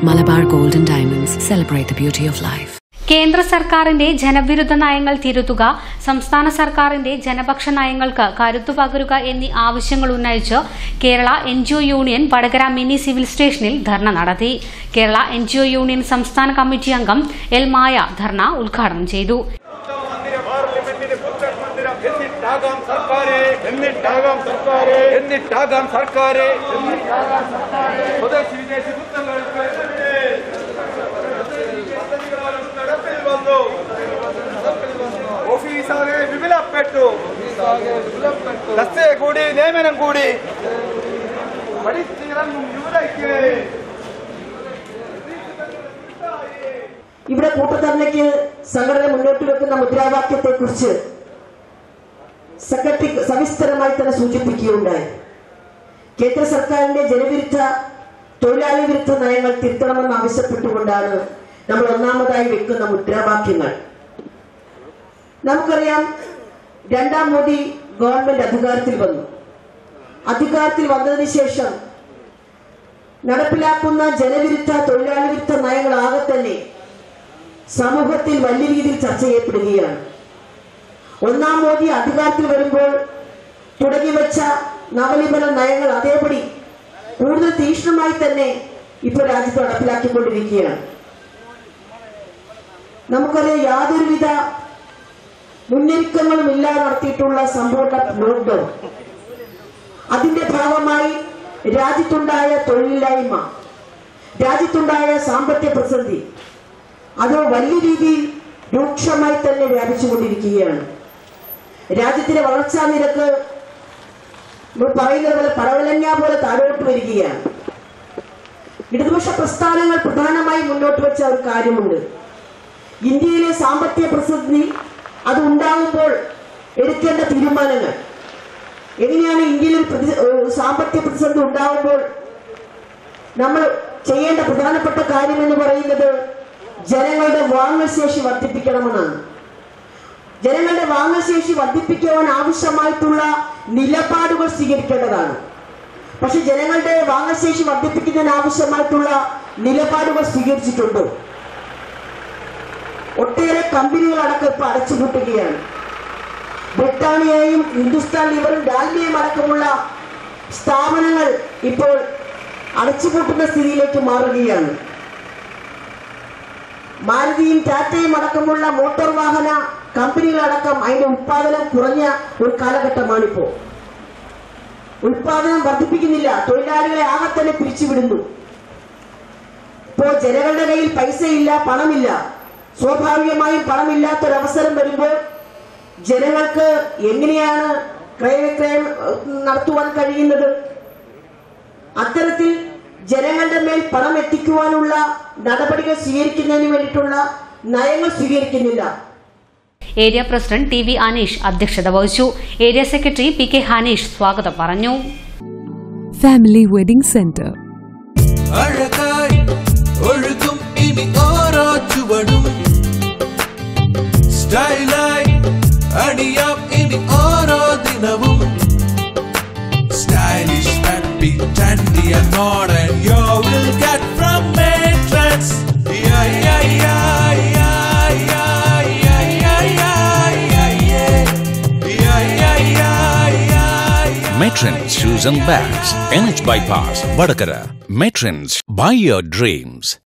Malabar Gold and Diamonds celebrate the beauty of life. കേന്ദ്ര സർക്കാരിന്റെ ജനവിരുദ്ധ നയങ്ങൾ തിരുത്തുക സംസ്ഥാന സർക്കാരിന്റെ ജനപക്ഷ നയങ്ങൾക്ക് കരുത്തു പകരുക എന്നീ ആവശ്യങ്ങൾ ഉന്നയിച്ച് Kerala N union Vadakara mini civil സ്റ്റേഷനിൽ ധർണ നടത്തി കേരള എൻ യൂണിയൻ സംസ്ഥാന കമ്മിറ്റി അംഗം എൽ മായ ധർണ ഉദ്ഘാടനം ചെയ്തു പാർലമെന്റിന് പുത്തൻ മന്ദിരം എന്നിട്ടാകാം സർക്കാരെ എന്നിട്ടാകാം സർക്കാരെ എന്നിട്ടാകാം സർക്കാരെ എന്നിട്ടാകാം സർക്കാരെ സ്വദേശി വിദേശി പുത്തങ്ങൾക്ക് എതിരെ പദ്ധതികളും നടപ്പിൽ വന്നു ഓഫീസാകെ വിപുലപ്പെട്ടു ദസ്തേ കൂടി നിയമനം കൂടി പഠിച്ചിറങ്ങും യുവതയ്ക്ക് ഇവിടെ കൂട്ടധർണയ്ക്ക് സംഘടന മുന്നോട്ട് വെക്കുന്ന മുദ്രാവാക്യത്തെ കുറിച്ച് സെക്രട്ടറി സവിസ്തരമായി തന്നെ സൂചിപ്പിക്കുകയുണ്ടായി കേന്ദ്ര സർക്കാരിന്റെ ജനവിരുദ്ധ തൊഴിലാളി വിരുദ്ധ നയങ്ങൾ തിരുത്തണമെന്ന് ആവശ്യപ്പെട്ടുകൊണ്ടാണ് നമ്മൾ ഒന്നാമതായി വെക്കുന്ന മുദ്രാവാക്യങ്ങൾ നമുക്കറിയാം രണ്ടാം മോദി ഗവൺമെന്റ് അധികാരത്തിൽ വന്നു അധികാരത്തിൽ വന്നതിന് ശേഷം നടപ്പിലാക്കുന്ന ജനവിരുദ്ധ തൊഴിലാളി വിരുദ്ധ നയങ്ങളാകെ തന്നെ സമൂഹത്തിൽ വലിയ രീതിയിൽ ചർച്ച ചെയ്യപ്പെടുകയാണ് ഒന്നാം മോദി അധികാരത്തിൽ വരുമ്പോൾ തുടങ്ങി വെച്ച നവലിബന നയങ്ങൾ അതേപടി കൂടുതൽ തീക്ഷ്ണമായി തന്നെ ഇപ്പോൾ രാജ്യത്ത് നടപ്പിലാക്കിക്കൊണ്ടിരിക്കുകയാണ് നമുക്കറിയാം യാതൊരുവിധ മുന്നൊരുക്കങ്ങളും ഇല്ലാതെ നടത്തിയിട്ടുള്ള സമ്പൂർണ്ണ ലോക്ക്ഡൌൺ അതിന്റെ ഭാഗമായി രാജ്യത്തുണ്ടായ തൊഴിലില്ലായ്മ രാജ്യത്തുണ്ടായ സാമ്പത്തിക പ്രതിസന്ധി അത് വലിയ രീതിയിൽ രൂക്ഷമായി തന്നെ വ്യാപിച്ചുകൊണ്ടിരിക്കുകയാണ് രാജ്യത്തിന്റെ വളർച്ചാ നിരക്ക് നമ്മൾ പറയുന്നത് പോലെ പടവലങ്ങ പോലെ താഴോട്ട് വരികയാണ് ഇടതുപക്ഷ പ്രസ്ഥാനങ്ങൾ പ്രധാനമായി മുന്നോട്ട് വെച്ച ഒരു കാര്യമുണ്ട് ഇന്ത്യയിലെ സാമ്പത്തിക പ്രതിസന്ധി അത് ഉണ്ടാകുമ്പോൾ എടുക്കേണ്ട തീരുമാനങ്ങൾ എങ്ങനെയാണ് ഇന്ത്യയിൽ ഒരു പ്രതി- ഒരു സാമ്പത്തിക പ്രതിസന്ധി ഉണ്ടാകുമ്പോൾ നമ്മൾ ചെയ്യേണ്ട പ്രധാനപ്പെട്ട കാര്യം എന്ന് പറയുന്നത് ജനങ്ങളുടെ വാങ്ങൽ ശേഷി വർദ്ധിപ്പിക്കണമെന്നാണ് ജനങ്ങളുടെ വാങ്ങൽ ശേഷി വർദ്ധിപ്പിക്കുവാൻ ആവശ്യമായിട്ടുള്ള നിലപാടുകൾ സ്വീകരിക്കേണ്ടതാണ് പക്ഷെ ജനങ്ങളുടെ വാങ്ങൽ ശേഷി വർദ്ധിപ്പിക്കുന്നതിന് ആവശ്യമായിട്ടുള്ള നിലപാടുകൾ സ്വീകരിച്ചിട്ടുണ്ടോ ഒട്ടേറെ കമ്പനികളടക്കം ഇപ്പൊ അടച്ചുപൂട്ടുകയാണ് ബ്രിട്ടാനിയയും ഹിന്ദുസ്ഥാൻ ലിവറും ഡാൽമിയയും അടക്കമുള്ള സ്ഥാപനങ്ങൾ ഇപ്പോൾ അടച്ചുപൂട്ടുന്ന സ്ഥിതിയിലേക്ക് മാറുകയാണ് മാരുതിയും ടാറ്റയും അടക്കമുള്ള മോട്ടോർ വാഹന കമ്പനികളടക്കം അതിന്റെ ഉത്പാദനം കുറഞ്ഞ ഒരു കാലഘട്ടമാണിപ്പോ ഉത്പാദനം വർദ്ധിപ്പിക്കുന്നില്ല തൊഴിലാളികളെ ആകെ തന്നെ പിരിച്ചുവിടുന്നു ഇപ്പോ ജനങ്ങളുടെ കയ്യിൽ പൈസയില്ല പണമില്ല സ്വാഭാവികമായും പണമില്ലാത്തൊരവസരം വരുമ്പോൾ ജനങ്ങൾക്ക് എങ്ങനെയാണ് ക്രയവിക്രയം ഏഹ്, നടത്തുവാൻ കഴിയുന്നത് അത്തരത്തിൽ ജനങ്ങളുടെ മേൽ പണം എത്തിക്കുവാനുള്ള നടപടികൾ സ്വീകരിക്കുന്നതിന് വേണ്ടിയിട്ടുള്ള നയങ്ങൾ സ്വീകരിക്കുന്നില്ല area president T V Aneesh അധ്യക്ഷത വഹിച്ചു area secretary P K Haneesh സ്വാഗതം പറഞ്ഞു Family Wedding Center. അഴകായി ഒഴുകും ഇനി ഓരോ ചുവടും സ്റ്റൈലായി അണിയാം ഇനി ഓരോ ദിനവും stylish happy trendy and modern you will get from Matrix yeah yeah yeah yeah yeah yeah yeah yeah yeah yeah yeah yeah yeah yeah Matrons Shoes and Bags, NH Bypass, Vadakara. Matrons, buy your dreams.